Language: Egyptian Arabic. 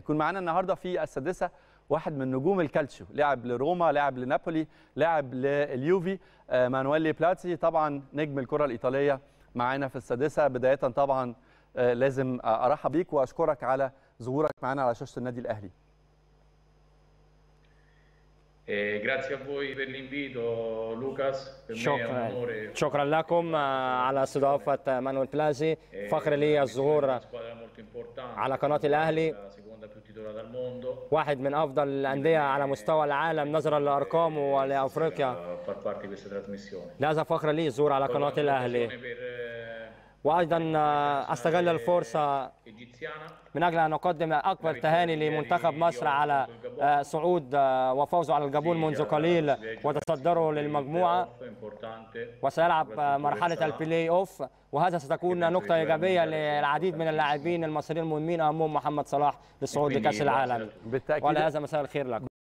يكون معانا النهارده في السادسه واحد من نجوم الكالتشيو لعب لروما لعب لنابولي لعب لليوفي آه، مانويلي بلاتسي طبعا نجم الكره الايطاليه معانا في السادسه بدايه طبعا آه، لازم آه، ارحب بيك واشكرك على ظهورك معانا على شاشه النادي الاهلي Eh, grazie a voi per l'invito, Lucas. Per me è un شكرا onore. شكرا لكم آه، على استضافة مانويل بلازي Eh, فخر لي una الظهور squadra molto importante, على قناة الأهلي. la seconda più titolata al mondo. واحد من أفضل الأندية على مستوى العالم نظرا لأرقامه ولأفريقيا A far parte di questa trasmissione. لهذا فخر لي الظهور على قناة الأهلي Per eh, وأيضا آه، أستغل الفرصة egiziana. من أجل أن أقدم أكبر تهاني لمنتخب مصر على آه، صعود آه، وفوزه على الجابون منذ قليل وتصدره للمجموعة Importante. وسيلعب آه، مرحلة البلاي أوف وهذا ستكون نقطة إيجابية للعديد من اللاعبين المصريين المهمين أهمهم محمد صلاح للصعود لكأس العالم بالتاكيد ولهذا مساء الخير لكم